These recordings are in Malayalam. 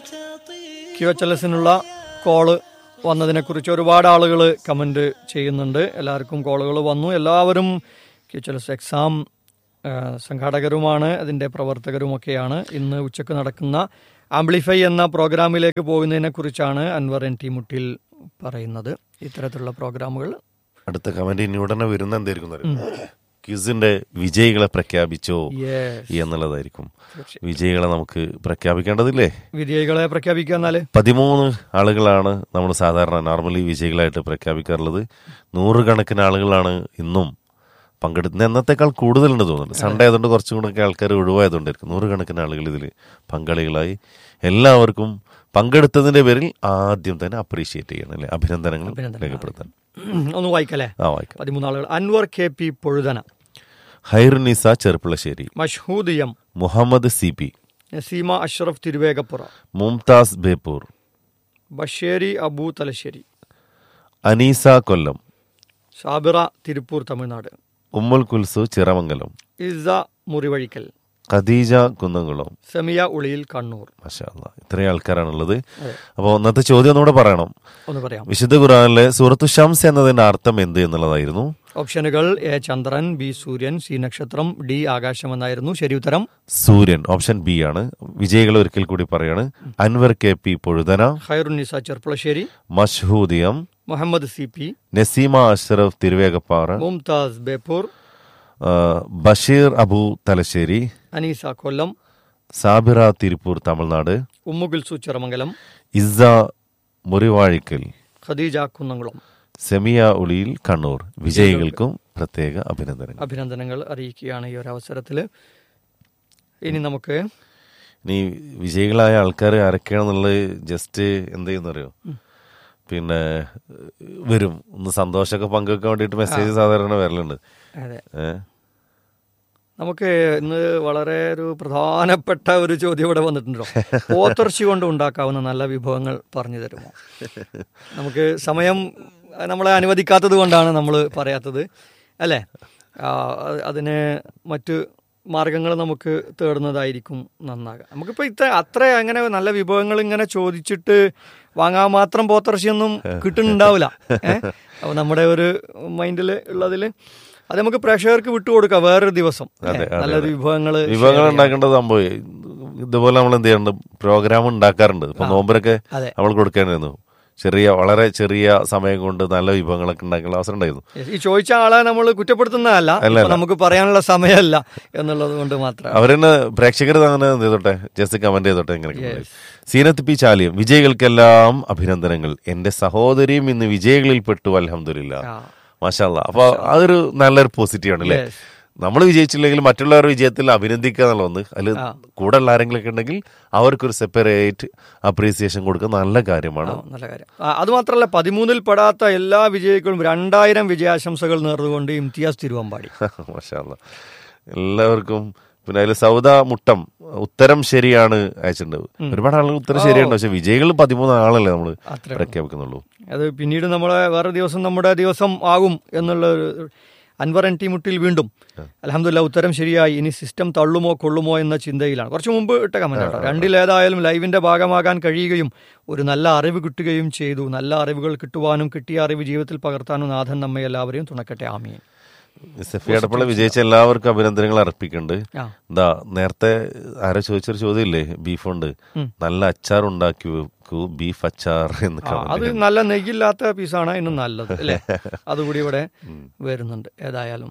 ക്യു എച്ച് എൽ എസിനുള്ള കോള് വന്നതിനെക്കുറിച്ച് ഒരുപാട് ആളുകൾ കമൻറ്റ് ചെയ്യുന്നുണ്ട് എല്ലാവർക്കും കോളുകൾ വന്നു എല്ലാവരും Q H L S exam ആ, സംഘാടകരുമാണ് അതിൻ്റെ പ്രവർത്തകരുമൊക്കെയാണ് ഇന്ന് ഉച്ചക്ക് നടക്കുന്ന ആംപ്ലിഫൈ എന്ന പ്രോഗ്രാമിലേക്ക് പോകുന്നതിനെ കുറിച്ചാണ് അൻവർ എൻ ടി മുട്ടിൽ പറയുന്നത് ഇത്തരത്തിലുള്ള പ്രോഗ്രാമുകൾ അടുത്ത കമന്റ് ഇനി ഉടനെ വരുന്ന എന്തായിരിക്കും ക്യൂസിന്റെ വിജയികളെ പ്രഖ്യാപിച്ചോ Yes. എന്നുള്ളതായിരിക്കും വിജയികളെ നമുക്ക് പ്രഖ്യാപിക്കേണ്ടതില്ലേ വിജയികളെ പ്രഖ്യാപിക്കുക എന്നാല് പതിമൂന്ന് ആളുകളാണ് നമ്മൾ സാധാരണ നോർമലി വിജയികളായിട്ട് പ്രഖ്യാപിക്കാറുള്ളത് നൂറുകണക്കിന് ആളുകളാണ് ഇന്നും പങ്കെടുക്കുന്നത് എന്നത്തേക്കാൾ കൂടുതലുണ്ട് തോന്നുന്നുണ്ട് സൺഡേ ആയതുകൊണ്ട് കുറച്ചും കൂടെ ആൾക്കാർ ഒഴിവായതുകൊണ്ടായിരിക്കും നൂറുകണക്കിന് ആളുകൾ ഇതിൽ പങ്കാളികളായി എല്ലാവർക്കും പങ്കെടുത്തതിന്റെ പേരിൽ ആദ്യം തന്നെ അപ്രീഷിയേറ്റ് ചെയ്യണം അല്ലെ അഭിനന്ദനങ്ങൾ അഭിനന്ദനങ്ങൾ. രേഖപ്പെടുത്താൻ ഒന്ന് വായിക്കല്ലേ ആ വായിക്കാം പതിമൂന്നാളുകൾ Anwar K P Pozhuthana Hairunisa Cherpulassery Mashhood M Muhammad C P Naseema Ashraf Thiruvegappura Mumtaz Beypore Basheri Abu Thalassery Aneesa Kollam Sabira Tiruppur Tamil Nadu Ummul Kulsu Chiramangalam Isa മുറിവഴിക്കൽ Khadija Kunnamkulam Semiya Uliyil Kannur മാഷാ അല്ലാ. ഇത്രയും ആൾക്കാരാണുള്ളത് അപ്പോൾ ഒന്നത്തെ ചോദ്യം ഒന്നുകൂടെ പറയണം ഒന്ന് പറയാം വിശുദ്ധ ഖുറാനിലെ സൂറത്തു ഷംസ് എന്നതിന്റെ അർത്ഥം എന്ത് എന്നുള്ളതായിരുന്നു ഓപ്ഷനുകൾ എ ചന്ദ്രൻ ബി സൂര്യൻ സി നക്ഷത്രം ഡി ആകാശം എന്നായിരുന്നു ശരി ഉത്തരം സൂര്യൻ ഓപ്ഷൻ ബി ആണ് വിജയികൾ ഒരിക്കൽ കൂടി പറയാണ് അൻവർ കെ പി പൊഴുതന ഖൈറുന്നിസ ചെർപ്പളശ്ശേരി മഷ്ഹൂദിയം മുഹമ്മദ് സി പി നസീമ അഷ്റഫ് തിരുവേഗപ്പാറ മുംതാസ് ബേപ്പൂർ ആ, ബഷീർ അബു തലശ്ശേരി അനീസ കൊല്ലം സാബിറ തിരുപ്പൂർ തമിഴ്നാട് ഉമ്മുഗുൽസു ചിറമംഗലം ഇസ മുറിവാഴിക്കൽ ഖദീജ കുന്നംകുളം സെമിയ ഉളിയിൽ കണ്ണൂർ വിജയികൾക്കും പ്രത്യേക അഭിനന്ദനങ്ങൾ അഭിനന്ദനങ്ങൾ അറിയിക്കുകയാണ് ഈ ഒരു അവസരത്തിൽ ഇനി നമുക്ക് ഇനി വിജയികളായ ആൾക്കാർ ആരൊക്കെയാണെന്നുള്ളത് ജസ്റ്റ് എന്ത് ചെയ്യുന്നറിയോ പിന്നെ വരും ഒന്ന് സന്തോഷമൊക്കെ പങ്കുവെക്കാൻ വേണ്ടിയിട്ട് മെസ്സേജ് സാധാരണ വരലുണ്ട് അതെ ഏഹ് നമുക്ക് ഇന്ന് വളരെ ഒരു പ്രധാനപ്പെട്ട ഒരു ചോദ്യം ഇവിടെ വന്നിട്ടുണ്ടല്ലോ പോത്തിറച്ചി കൊണ്ട് ഉണ്ടാക്കാവുന്ന നല്ല വിഭവങ്ങൾ പറഞ്ഞു തരുമോ നമുക്ക് സമയം നമ്മളെ അനുവദിക്കാത്തത് കൊണ്ടാണ് നമ്മൾ പറയാത്തത് അല്ലേ ആ, അത് അതിന് മറ്റ് മാർഗങ്ങൾ നമുക്ക് തേടുന്നതായിരിക്കും നന്നാകുക നമുക്കിപ്പോൾ ഇത്ര അത്ര അങ്ങനെ നല്ല വിഭവങ്ങൾ ഇങ്ങനെ ചോദിച്ചിട്ട് വാങ്ങാൻ മാത്രം പോത്തിറച്ചിയൊന്നും കിട്ടുന്നുണ്ടാവില്ല ഏഹ് അപ്പോൾ നമ്മുടെ ഒരു മൈൻഡിൽ ഉള്ളതിൽ അത് നമുക്ക് പ്രേക്ഷകർക്ക് വിട്ടുകൊടുക്കാം വേറൊരു ദിവസം അതെ, അതെ, നല്ലൊരു വിഭവങ്ങൾ വിഭവങ്ങൾ ഉണ്ടാക്കേണ്ട സംഭവം ഇതുപോലെ നമ്മൾ എന്ത് ചെയ്യാറുണ്ട് പ്രോഗ്രാം ഉണ്ടാക്കാറുണ്ട് ഇപ്പൊ നോമ്പരൊക്കെ അതെ. നമ്മൾ കൊടുക്കേണ്ടിരുന്നു ചെറിയ വളരെ ചെറിയ സമയം കൊണ്ട് നല്ല വിഭവങ്ങളൊക്കെ ഉണ്ടാക്കാനുള്ള അവസരം ഉണ്ടായിരുന്നു ഈ ചോദിച്ച ആളെ നമ്മൾ കുറ്റപ്പെടുത്തുന്നതല്ല അല്ല, ഇപ്പൊ നമുക്ക് പറയാനുള്ള സമയമല്ല എന്നുള്ളത് കൊണ്ട് മാത്രം അവരെന്നെ പ്രേക്ഷകർ അങ്ങനെ എന്ത് ചെയ്തോട്ടെ ജസ്റ്റ് കമന്റ് ചെയ്തോട്ടെ ഇങ്ങനെ സീനത്ത് പി ചാലിയം വിജയികൾക്കെല്ലാം അഭിനന്ദനങ്ങൾ എന്റെ സഹോദരിയും ഇന്ന് വിജയികളിൽ പെട്ടു അലഹമില്ല ആ. മാഷാല്ല അപ്പൊ അതൊരു നല്ലൊരു പോസിറ്റീവ് ആണ് അല്ലേ Yes. നമ്മൾ വിജയിച്ചില്ലെങ്കിൽ മറ്റുള്ളവരുടെ വിജയത്തിൽ അഭിനന്ദിക്കുക എന്നുള്ള ഒന്ന് അതിൽ കൂടെ ഉള്ള ആരെങ്കിലും ഒക്കെ ഉണ്ടെങ്കിൽ അവർക്കൊരു സെപ്പറേറ്റ് അപ്രീസിയേഷൻ കൊടുക്കുക നല്ല കാര്യമാണ് ആ, നല്ല കാര്യം ആ, അത് മാത്രമല്ല പതിമൂന്നിൽ പെടാത്ത എല്ലാ വിജയികളും രണ്ടായിരം വിജയാശംസകൾ നേർന്നുകൊണ്ട് ഇംതിയാസ് തിരുവമ്പാടി മാഷാല്ല എല്ലാവർക്കും പിന്നെ അതിൽ സൗദ മുട്ടം ഉത്തരം ശരിയാണ് അയച്ചിട്ടുണ്ട് ഒരുപാട് ആളുകൾ ഉത്തരം ശരിയാണ് പക്ഷെ വിജയികൾ പതിമൂന്ന് ആളല്ലേ നമ്മൾ അത്രേ പ്രഖ്യാപിക്കുന്നുള്ളൂ അത് പിന്നീട് നമ്മളെ വേറെ ദിവസം നമ്മുടെ ദിവസം ആകും എന്നുള്ള ഒരു അൻവർ എൻ ടി മുട്ടിൽ വീണ്ടും അലഹമില്ല ഉത്തരം ശരിയായി ഇനി സിസ്റ്റം തള്ളുമോ കൊള്ളുമോ എന്ന ചിന്തയിലാണ് കുറച്ച് മുമ്പ് ഇട്ട കമന്റ് കേട്ടോ രണ്ടിലേതായാലും ലൈവിന്റെ ഭാഗമാകാൻ കഴിയുകയും ഒരു നല്ല അറിവ് കിട്ടുകയും ചെയ്തു നല്ല അറിവുകൾ കിട്ടുവാനും കിട്ടിയ അറിവ് ജീവിതത്തിൽ പകർത്താനും നാഥൻ നമ്മെ എല്ലാവരെയും തുണക്കട്ടെ ആമീൻ സെഫി അടപ്പുള്ള വിജയിച്ച എല്ലാവർക്കും അഭിനന്ദനങ്ങൾ അർപ്പിക്കുന്നുണ്ട് ആ എന്താ നേരത്തെ ആരോ ചോദിച്ചൊരു ചോദ്യമില്ലേ ബീഫുണ്ട് നല്ല അച്ചാർ ഉണ്ടാക്കി വെക്കൂ ബീഫ് അച്ചാർ എന്ന് ആ, comment അത് നല്ല നെയ്യില്ലാത്ത പീസാണ് ഇന്നും നല്ലത് അല്ലേ അതുകൂടി ഇവിടെ വരുന്നുണ്ട് ഏതായാലും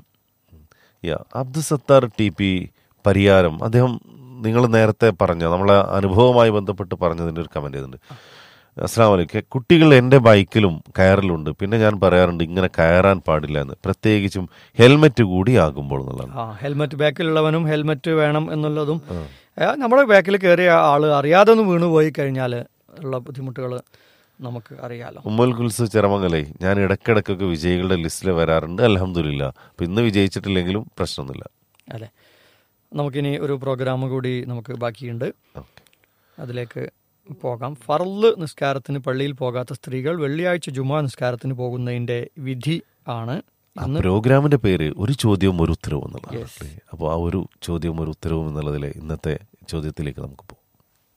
യാ അബ്ദുൽ സത്താർ ടി പി പരിയാരം അദ്ദേഹം നിങ്ങൾ നേരത്തെ പറഞ്ഞ നമ്മളെ അനുഭവവുമായി ബന്ധപ്പെട്ട് പറഞ്ഞതിൻ്റെ ഒരു കമന്റ് ചെയ്തിട്ടുണ്ട് അസ്സാം വലൈക്കും കുട്ടികൾ എൻ്റെ ബൈക്കിലും കയറലുണ്ട് പിന്നെ ഞാൻ പറയാറുണ്ട് ഇങ്ങനെ കയറാൻ പാടില്ല എന്ന് പ്രത്യേകിച്ചും ഹെൽമെറ്റ് കൂടി ആകുമ്പോൾ എന്നുള്ളതാണ് ആ ഹെൽമെറ്റ് ബാക്കിലുള്ളവനും ഹെൽമെറ്റ് വേണം എന്നുള്ളതും ഏ, നമ്മുടെ ബാക്കിൽ കയറിയ ആള് അറിയാതെ ഒന്ന് വീണു പോയി കഴിഞ്ഞാൽ ഉള്ള ബുദ്ധിമുട്ടുകൾ നമുക്ക് അറിയാലോ ഉമ്മൽ കുൽസ് ചിറമംഗലേ ഞാൻ ഇടയ്ക്കിടയ്ക്കൊക്കെ വിജയികളുടെ ലിസ്റ്റിൽ വരാറുണ്ട് അലഹമില്ല അപ്പം ഇന്ന് വിജയിച്ചിട്ടില്ലെങ്കിലും പ്രശ്നമൊന്നുമില്ല അതെ നമുക്കിനി ഒരു പ്രോഗ്രാം കൂടി നമുക്ക് ബാക്കിയുണ്ട് ഓക്കെ അതിലേക്ക് പോകാം ഫർള് നിസ്കാരത്തിന് പള്ളിയിൽ പോകാത്ത സ്ത്രീകൾ വെള്ളിയാഴ്ച ജുമാ നിസ്കാരത്തിന് പോകുന്നതിന്റെ വിധി ആണ് ആ പ്രോഗ്രാമിന്റെ പേര് ഒരു ചോദ്യവും ഒരു ഉത്തരവും എന്നുള്ളതാണ് അപ്പോൾ ആ ഒരു ചോദ്യവും ഒരു ഉത്തരവും എന്നുള്ളതിലെ ഇന്നത്തെ ചോദ്യത്തിലേക്ക് നമുക്ക് പോകും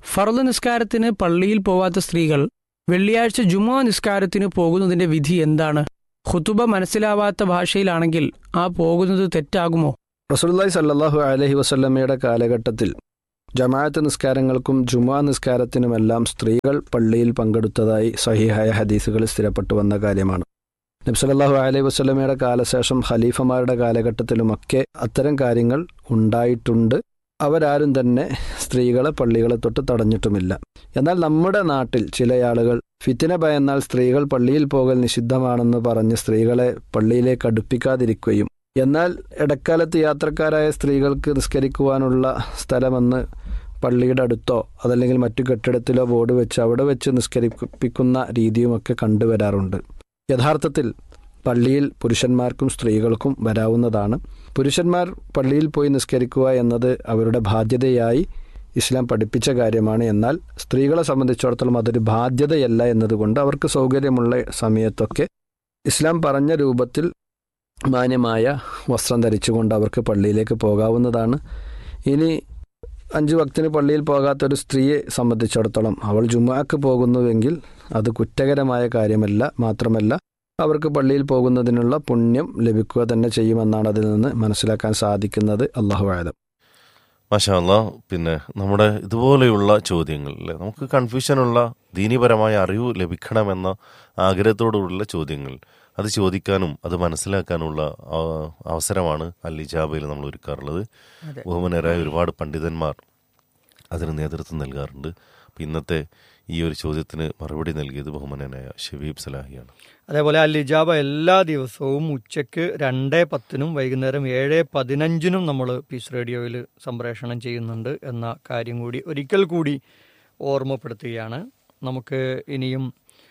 ഫർദ് നിസ്കാരത്തിന് പള്ളിയിൽ പോവാത്ത സ്ത്രീകൾ വെള്ളിയാഴ്ച ജുമാ നിസ്കാരത്തിന് പോകുന്നതിന്റെ വിധി എന്താണ് ഖുതുബ മനസ്സിലാവാത്ത ഭാഷയിലാണെങ്കിൽ ആ പോകുന്നത് തെറ്റാകുമോ റസൂലുള്ളാഹി സല്ലല്ലാഹു അലൈഹി വസല്ലമയുടെ കാലഘട്ടത്തിൽ ജമാഅത്ത് നിസ്കാരങ്ങൾക്കും ജുമാ നിസ്കാരത്തിനുമെല്ലാം സ്ത്രീകൾ പള്ളിയിൽ പങ്കെടുത്തതായി സഹിഹായ ഹദീസുകളിൽ സ്ഥിരപ്പെട്ടു വന്ന കാര്യമാണ് നബ്സലല്ലാഹു അലൈഹി വസല്ലമയുടെ കാലശേഷം ഖലീഫമാരുടെ കാലഘട്ടത്തിലുമൊക്കെ അത്തരം കാര്യങ്ങൾ ഉണ്ടായിട്ടുണ്ട് അവരാരും തന്നെ സ്ത്രീകളെ പള്ളികളെ തൊട്ട് തടഞ്ഞിട്ടുമില്ല എന്നാൽ നമ്മുടെ നാട്ടിൽ ചില ആളുകൾ ഫിത്തിന ഭയന്നാൽ സ്ത്രീകൾ പള്ളിയിൽ പോകൽ നിഷിദ്ധമാണെന്ന് പറഞ്ഞ് സ്ത്രീകളെ പള്ളിയിലേക്ക് അടുപ്പിക്കാതിരിക്കുകയും എന്നാൽ ഇടക്കാലത്ത് യാത്രക്കാരായ സ്ത്രീകൾക്ക് നിസ്കരിക്കുവാനുള്ള സ്ഥലമെന്ന് പള്ളിയുടെ അടുത്തോ അതല്ലെങ്കിൽ മറ്റു കെട്ടിടത്തിലോ ബോർഡ് വെച്ച് അവിടെ വെച്ച് നിസ്കരിപ്പിക്കുന്ന രീതിയുമൊക്കെ കണ്ടുവരാറുണ്ട് യഥാർത്ഥത്തിൽ പള്ളിയിൽ പുരുഷന്മാർക്കും സ്ത്രീകൾക്കും വരാവുന്നതാണ് പുരുഷന്മാർ പള്ളിയിൽ പോയി നിസ്കരിക്കുക എന്നത് അവരുടെ ബാധ്യതയായി ഇസ്ലാം പഠിപ്പിച്ച കാര്യമാണ് എന്നാൽ സ്ത്രീകളെ സംബന്ധിച്ചിടത്തോളം അതൊരു ബാധ്യതയല്ല എന്നതുകൊണ്ട് അവർക്ക് സൗകര്യമുള്ള സമയത്തൊക്കെ ഇസ്ലാം പറഞ്ഞ രൂപത്തിൽ മാന്യമായ വസ്ത്രം ധരിച്ചുകൊണ്ട് അവർക്ക് പള്ളിയിലേക്ക് പോകാവുന്നതാണ് ഇനി അഞ്ചു വക്തിന് പള്ളിയിൽ പോകാത്ത ഒരു സ്ത്രീയെ സംബന്ധിച്ചിടത്തോളം അവൾ ജുമാക്ക് പോകുന്നുവെങ്കിൽ അത് കുറ്റകരമായ കാര്യമല്ല മാത്രമല്ല അവർക്ക് പള്ളിയിൽ പോകുന്നതിനുള്ള പുണ്യം ലഭിക്കുക തന്നെ ചെയ്യുമെന്നാണ് അതിൽ നിന്ന് മനസ്സിലാക്കാൻ സാധിക്കുന്നത് അള്ളാഹു ആലം മാഷാല്ല പിന്നെ നമ്മുടെ ഇതുപോലെയുള്ള ചോദ്യങ്ങൾ അല്ലേ നമുക്ക് കൺഫ്യൂഷനുള്ള ദീനീപരമായ അറിവ് ലഭിക്കണമെന്ന ആഗ്രഹത്തോടുള്ള ചോദ്യങ്ങൾ അത് ചോദിക്കാനും അത് മനസ്സിലാക്കാനുള്ള ആ, അവസരമാണ് അൽ ഇജാബയിൽ നമ്മൾ ഒരുക്കാറുള്ളത് അതെ. ബഹുമാനരായ ഒരുപാട് പണ്ഡിതന്മാർ അതിന് നേതൃത്വം നൽകാറുണ്ട് അപ്പം ഇന്നത്തെ ഈ ഒരു ചോദ്യത്തിന് മറുപടി നൽകിയത് ബഹുമാനനായ ഷബീബ് സലാഹിയാണ് അതേപോലെ അൽ ഇജാബ എല്ലാ ദിവസവും ഉച്ചയ്ക്ക് രണ്ട് പത്തിനും വൈകുന്നേരം ഏഴ് പതിനഞ്ചിനും നമ്മൾ പീസ് റേഡിയോയിൽ സംപ്രേഷണം ചെയ്യുന്നുണ്ട് എന്ന കാര്യം കൂടി ഒരിക്കൽ കൂടി ഓർമ്മപ്പെടുത്തുകയാണ് നമുക്ക് ഇനിയും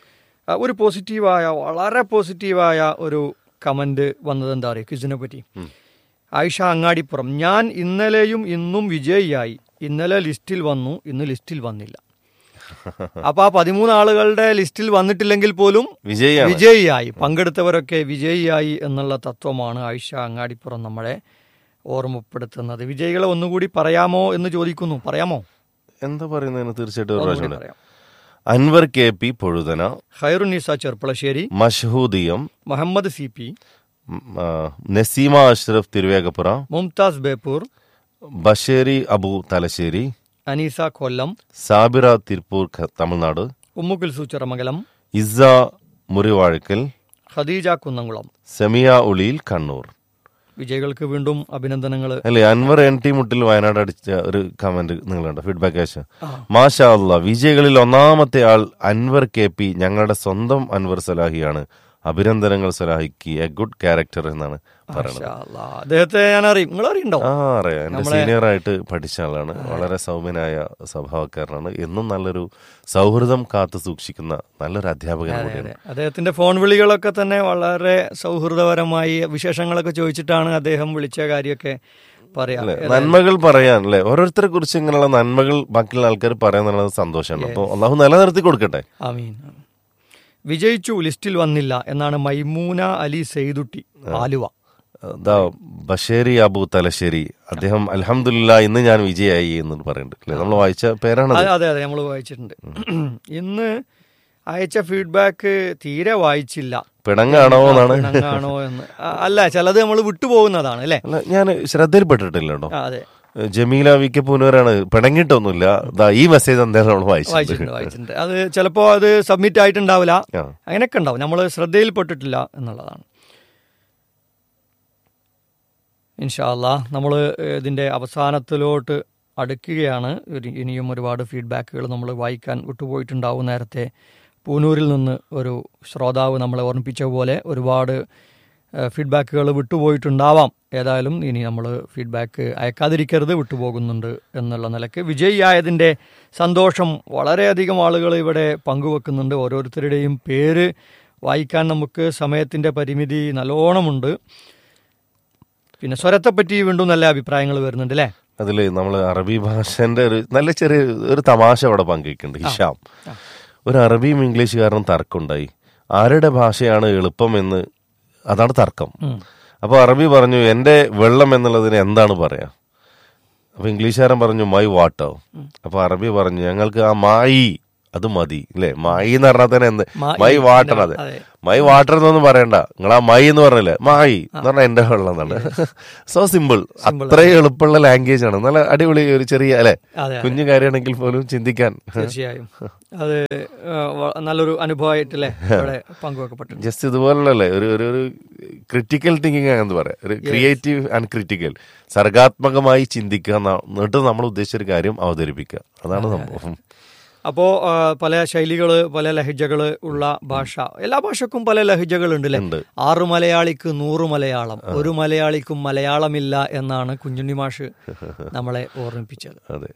ആ, ഒരു പോസിറ്റീവായ വളരെ പോസിറ്റീവായ ഒരു കമന്റ് വന്നത് എന്താ പറയുക ക്വിസിനെ പറ്റി ആയിഷ അങ്ങാടിപ്പുറം ഞാൻ ഇന്നലെയും ഇന്നും വിജയിയായി ഇന്നലെ ലിസ്റ്റിൽ വന്നു ഇന്ന് ലിസ്റ്റിൽ വന്നില്ല അപ്പൊ ആ പതിമൂന്ന് ആളുകളുടെ ലിസ്റ്റിൽ വന്നിട്ടില്ലെങ്കിൽ പോലും വിജയാണ് വിജയിയായി പങ്കെടുത്തവരൊക്കെ വിജയിയായി എന്നുള്ള തത്വമാണ് ആയിഷ അങ്ങാടിപ്പുറം നമ്മളെ ഓർമ്മപ്പെടുത്തുന്നത് വിജയികളെ ഒന്നുകൂടി പറയാമോ എന്ന് ചോദിക്കുന്നു പറയാമോ എന്താ പറയുന്നതിന് തീർച്ചയായിട്ടും ഒരു ഒന്നുകൂടി പ്രാവശ്യം കൂടെ. പറയാം അൻവർ കെ പി പൊഴുതന ഖൈറുനിസ ചെർപ്പളശ്ശേരി മഷഹൂദിയം മുഹമ്മദ് സി പി ഉം, ആ, നസീമ അഷ്റഫ് തിരുവേഗപ്പുറ മുംതാസ് ബേപ്പൂർ ബഷേരി അബു തലശ്ശേരി അനീസ കൊല്ലം സാബിറ തിരുപ്പൂർ ഖ- തമിഴ്നാട് ഉമ്മുകുൽസു ചിറമംഗലം ഇസ മുറിവാഴക്കൽ ഖദീജ കുന്നംകുളം സെമിയ ഉളിയിൽ കണ്ണൂർ വിജയികൾക്ക് വീണ്ടും അഭിനന്ദനങ്ങൾ അല്ലേ അൻവർ എൻ ടി മുട്ടിൽ വയനാട് അടിച്ച ഒരു കമന്റ് നിങ്ങളുണ്ട് ഫീഡ്ബാക്ക് അയച്ച മാഷാ അല്ലാ വിജയികളിൽ ഒന്നാമത്തെ ആൾ അൻവർ കെ പി ഞങ്ങളുടെ സ്വന്തം അൻവർ സലാഹിയാണ് അഭിനന്ദനങ്ങൾ സലാഹിക്ക് എ ഗുഡ് ക്യാരക്ടർ എന്നാണ് പറയുന്നത് അദ്ദേഹത്തെ ഞാൻ അറിയും നിങ്ങൾ അറിയണ്ടോ ആ അറിയാം എന്റെ സീനിയർ ആയിട്ട് പഠിച്ച ആളാണ് വളരെ സൗമ്യനായ സ്വഭാവക്കാരനാണ് എന്നും നല്ലൊരു സൗഹൃദം കാത്തു സൂക്ഷിക്കുന്ന നല്ലൊരു അധ്യാപകൻ കൂടിയാണ് അദ്ദേഹത്തിന്റെ ഫോൺ വിളികളൊക്കെ തന്നെ വളരെ സൗഹൃദപരമായി വിശേഷങ്ങളൊക്കെ ചോദിച്ചിട്ടാണ് അദ്ദേഹം വിളിച്ച കാര്യമൊക്കെ പറയാം അല്ലെ നന്മകൾ പറയാൻ അല്ലെ ഓരോരുത്തരെ കുറിച്ച് ഇങ്ങനെയുള്ള നന്മകൾ ബാക്കിയുള്ള ആൾക്കാർ പറയാന്നുള്ളത് സന്തോഷമാണ് അപ്പോൾ അള്ളാഹു നിലനിർത്തി കൊടുക്കട്ടെ ആമീൻ വിജയിച്ചു ലിസ്റ്റിൽ വന്നില്ല എന്നാണ് മൈമൂന അലി സെയ്തുട്ടി ആലുവ ദാ ബഷേരി അബു തലശ്ശേരി അദ്ദേഹം അലഹമില്ല ഇന്ന് ഞാൻ വിജയായി എന്ന് പറയുന്നുണ്ട് അല്ലെ നമ്മൾ വായിച്ച പേരാണ് അതെ അതെ അതെ നമ്മൾ വായിച്ചിട്ടുണ്ട് ഇന്ന് അയച്ച ഫീഡ്ബാക്ക് തീരെ വായിച്ചില്ല പിണങ്ങാണോ എന്നാണ് പിണങ്ങാണോ എന്ന് ആ, അല്ല ചിലത് നമ്മൾ വിട്ടുപോകുന്നതാണ് അല്ലേ അല്ല ഞാൻ ശ്രദ്ധയിൽപ്പെട്ടിട്ടില്ല കേട്ടോ ആ, അതെ ജമീല വി കെ പൂനൂരാണ് പിണങ്ങിയിട്ടൊന്നുമില്ല ദാ ഈ മെസ്സേജ് എന്തായാലും നമ്മൾ വായിച്ചിട്ടുണ്ട് വായിച്ചിട്ടുണ്ട് വായിച്ചിട്ടുണ്ട് അത് ചിലപ്പോൾ അത് സബ്മിറ്റ് ആയിട്ടുണ്ടാവില്ല ആ. അങ്ങനെയൊക്കെ ഉണ്ടാവും നമ്മൾ ശ്രദ്ധയിൽപ്പെട്ടിട്ടില്ല എന്നുള്ളതാണ് ഇൻഷാല്ല നമ്മൾ ഇതിൻ്റെ അവസാനത്തിലോട്ട് അടുക്കുകയാണ് ഒരു- ഇനിയും ഒരുപാട് ഫീഡ്ബാക്കുകൾ നമ്മൾ വായിക്കാൻ വിട്ടുപോയിട്ടുണ്ടാവും നേരത്തെ പൂനൂരിൽ നിന്ന് ഒരു ശ്രോതാവ് നമ്മളെ ഓർമ്മിപ്പിച്ച പോലെ ഒരുപാട് ഫീഡ്ബാക്കുകൾ വിട്ടുപോയിട്ടുണ്ടാവാം ഏതായാലും ഇനി നമ്മൾ ഫീഡ്ബാക്ക് അയക്കാതിരിക്കരുത് വിട്ടുപോകുന്നുണ്ട് എന്നുള്ള നിലക്ക് വിജയിയായതിൻ്റെ സന്തോഷം വളരെയധികം ആളുകൾ ഇവിടെ പങ്കുവെക്കുന്നുണ്ട് ഓരോരുത്തരുടെയും പേര് വായിക്കാൻ നമുക്ക് സമയത്തിൻ്റെ പരിമിതി നല്ലോണമുണ്ട് പിന്നെ സ്വരത്തെപ്പറ്റി വീണ്ടും നല്ല അഭിപ്രായങ്ങൾ വരുന്നുണ്ട് അല്ലേ അതിൽ നമ്മൾ അറബി ഭാഷന്റെ ഒരു നല്ല ചെറിയ ഒരു തമാശ അവിടെ പങ്കുവെക്കുന്നുണ്ട് ഹിഷാം ഒരു അറബിയും ഇംഗ്ലീഷുകാരനും തർക്കമുണ്ടായി ആരുടെ ഭാഷയാണ് എളുപ്പം എന്ന് അതാണ് തർക്കം അപ്പോൾ അറബി പറഞ്ഞു എൻ്റെ വെള്ളം എന്നുള്ളതിന് എന്താണ് പറയാ അപ്പൊ ഇംഗ്ലീഷുകാരൻ പറഞ്ഞു മൈ വാട്ടോ അപ്പൊ അറബി പറഞ്ഞു ഞങ്ങൾക്ക് ആ മായി അത് മതി അല്ലേ മായി എന്ന് പറഞ്ഞാൽ തന്നെ എന്ത് മായി. മൈ വാട്ടർ അതെ അതെ. മൈ വാട്ടർ എന്നൊന്നും പറയണ്ട നിങ്ങൾ ആ മൈ എന്ന് പറഞ്ഞില്ലേ മായി എന്ന് പറഞ്ഞാൽ എന്റെ വെള്ളം എന്നാണ് സോ സിമ്പിൾ അത്രയും എളുപ്പമുള്ള ലാംഗ്വേജ് ആണ് നല്ല അടിപൊളി ഒരു ചെറിയ അല്ലെ അതെ, അതെ. കുഞ്ഞു കാര്യമാണെങ്കിൽ പോലും ചിന്തിക്കാൻ തീർച്ചയായും അത് ആ, വ- നല്ലൊരു അനുഭവമായിട്ടല്ലേ ഇവിടെ പങ്കുവെക്കപ്പെട്ടിട്ടുണ്ട് ജസ്റ്റ് ഇതുപോലുള്ളല്ലേ ഒരു ഒരു ഒരു ക്രിട്ടിക്കൽ തിങ്കിങ് എന്ന് പറയാം ഒരു ക്രിയേറ്റീവ് ആൻഡ് ക്രിട്ടിക്കൽ സർഗാത്മകമായി ചിന്തിക്കുക എന്ന- എന്നിട്ട് നമ്മൾ ഉദ്ദേശിച്ച ഒരു കാര്യം അവതരിപ്പിക്കുക അതാണ് സംഭവം അപ്പോ ആ, പല ശൈലികള് പല ലഹജകള് ഉള്ള ഭാഷ എല്ലാ ഭാഷക്കും പല ലഹജകൾ ഉണ്ട് ഉണ്ട്. ആറ് മലയാളിക്ക് നൂറ് മലയാളം ഒരു മലയാളിക്കും മലയാളമില്ല എന്നാണ് കുഞ്ഞുണ്ണി മാഷ് നമ്മളെ ഓർമ്മിപ്പിച്ചത് അതെ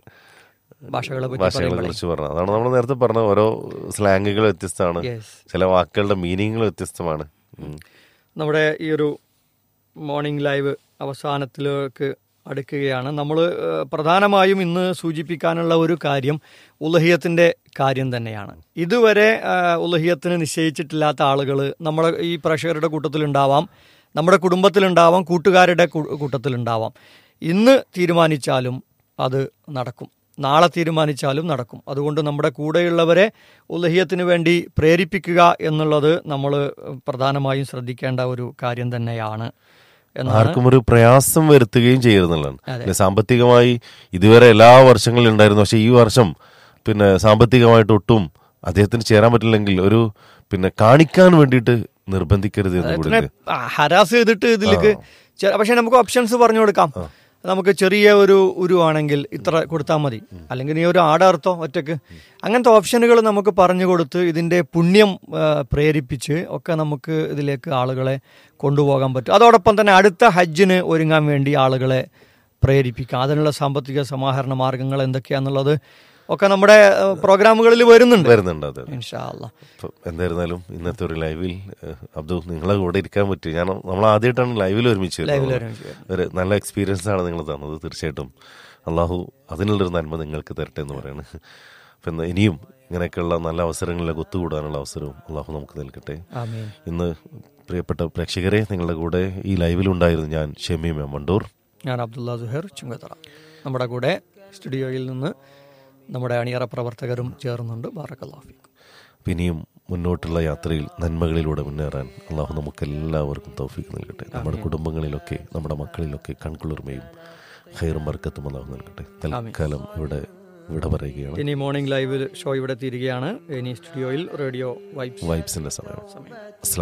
ഭാഷകളെ പറ്റി ഭാഷകളെ പറയുമ്പോഴേ. കുറിച്ച് പറഞ്ഞു അതാണ് നമ്മൾ നേരത്തെ പറഞ്ഞ ഓരോ സ്ലാങ്ങുകൾ വ്യത്യസ്തമാണ് Yes. ചില വാക്കുകളുടെ മീനിങ്ങുകൾ വ്യത്യസ്തമാണ് ഉം. നമ്മുടെ ഈ ഒരു മോർണിംഗ് ലൈവ് അവസാനത്തിലേക്ക് അടുക്കുകയാണ് നമ്മൾ പ്രധാനമായും ഇന്ന് സൂചിപ്പിക്കാനുള്ള ഒരു കാര്യം ഉലഹിയത്തിൻ്റെ കാര്യം തന്നെയാണ് ഇതുവരെ ആ, ഉലഹിയത്തിന് നിശ്ചയിച്ചിട്ടില്ലാത്ത ആളുകൾ നമ്മുടെ ഈ പ്രേക്ഷകരുടെ കൂട്ടത്തിലുണ്ടാവാം നമ്മുടെ കുടുംബത്തിലുണ്ടാവാം കൂട്ടുകാരുടെ കൂ- കൂട്ടത്തിലുണ്ടാവാം ഇന്ന് തീരുമാനിച്ചാലും അത് നടക്കും നാളെ തീരുമാനിച്ചാലും നടക്കും അതുകൊണ്ട് നമ്മുടെ കൂടെയുള്ളവരെ ഉലഹിയത്തിന് വേണ്ടി പ്രേരിപ്പിക്കുക എന്നുള്ളത് നമ്മൾ പ്രധാനമായും ശ്രദ്ധിക്കേണ്ട ഒരു കാര്യം തന്നെയാണ് എന്നാണ് ആർക്കും ഒരു പ്രയാസം വരുത്തുകയും ചെയ്യരുന്നുള്ളതാണ് അതെ. പിന്നെ സാമ്പത്തികമായി ഇതുവരെ എല്ലാ വർഷങ്ങളിലും ഉണ്ടായിരുന്നു പക്ഷെ ഈ വർഷം പിന്നെ സാമ്പത്തികമായിട്ട് ഒട്ടും അദ്ദേഹത്തിന് ചേരാൻ പറ്റില്ലെങ്കിൽ ഒരു പിന്നെ കാണിക്കാൻ വേണ്ടിയിട്ട് നിർബന്ധിക്കരുത് എന്ന് കൂടി ഇതിനെ ഹരാസ് ചെയ്തിട്ട് ഇതിലേക്ക് ചെ- പക്ഷെ നമുക്ക് ഓപ്ഷൻസ് പറഞ്ഞു കൊടുക്കാം നമുക്ക് ചെറിയ ഒരു ഉരു ആണെങ്കിൽ ഇത്ര കൊടുത്താൽ മതി അല്ലെങ്കിൽ നീ ഒരു ആടർത്തോ ഒറ്റക്ക് അങ്ങനത്തെ ഓപ്ഷനുകൾ നമുക്ക് പറഞ്ഞു കൊടുത്ത് ഇതിന്റെ പുണ്യം ആ, പ്രേരിപ്പിച്ച് ഒക്കെ നമുക്ക് ഇതിലേക്ക് ആളുകളെ കൊണ്ടുപോകാൻ പറ്റും അതോടൊപ്പം തന്നെ അടുത്ത ഹജ്ജിന് ഒരുങ്ങാൻ വേണ്ടി ആളുകളെ പ്രേരിപ്പിക്കാം അതിനുള്ള സാമ്പത്തിക സമാഹരണ മാർഗങ്ങൾ എന്തൊക്കെയാന്നുള്ളത് ഒക്കെ നമ്മുടെ ആ, പ്രോഗ്രാമുകളിൽ വരുന്നുണ്ട് വരുന്നുണ്ട് അതെ ഇൻഷാ അല്ലാ ഇപ്പം എന്തായിരുന്നാലും ഇന്നത്തെ ഒരു ലൈവിൽ ഏഹ്, അബ്ദു നിങ്ങളെ കൂടെ ഇരിക്കാൻ പറ്റി ഞാൻ നമ്മൾ ആദ്യമായിട്ടാണ് ലൈവിൽ ഒരുമിച്ച് വരുന്നത്. ലൈവിൽ ഒരുമിച്ച് വരുന്നത്. ഒരു നല്ല എക്സ്പീരിയൻസ് ആണ് നിങ്ങൾ തന്നത് തീർച്ചയായിട്ടും അള്ളാഹു അതിനുള്ളൊരു നന്മ നിങ്ങൾക്ക് തരട്ടെ എന്ന് പറയാണ് അപ്പം എന്നാ ഇനിയും ഇങ്ങനെയൊക്കെയുള്ള നല്ല അവസരങ്ങളിലേക്ക് ഒത്തുകൂടാനുള്ള അവസരവും അള്ളാഹു നമുക്ക് നൽകട്ടെ ആമീൻ ഇന്ന് പ്രിയപ്പെട്ട പ്രേക്ഷകരെ നിങ്ങളുടെ കൂടെ ഈ ലൈവിലുണ്ടായിരുന്നു ഞാൻ ഷമീം മണ്ടൂർ ഞാൻ അബ്ദുള്ള സുഹേർ ചുങ്കത്തറ നമ്മുടെ കൂടെ സ്റ്റുഡിയോയിൽ നിന്ന് നമ്മുടെ അണിയറ പ്രവർത്തകരും ചേർന്നുണ്ട് ബാറക്കല്ലാഫി ഇനിയും മുന്നോട്ടുള്ള യാത്രയിൽ നന്മകളിലൂടെ മുന്നേറാൻ അള്ളാഹു നമുക്ക് എല്ലാവർക്കും തൗഫീക്ക് നൽകട്ടെ നമ്മുടെ കുടുംബങ്ങളിലൊക്കെ നമ്മുടെ മക്കളിലൊക്കെ കൺകുളിർമയും ഹൈറും വർക്കത്തും അള്ളാഹു നൽകട്ടെ തൽക്കാലം ഇവിടെ ഇവിടെ പറയുകയാണ് ഇനി മോർണിംഗ് ലൈവ് ഷോ ഇവിടെ തീരുകയാണ് ഇനി സ്റ്റുഡിയോയിൽ റേഡിയോ വൈബ്സ് വൈബ്സിന്റെ സമയം സമയം അസ്ലാം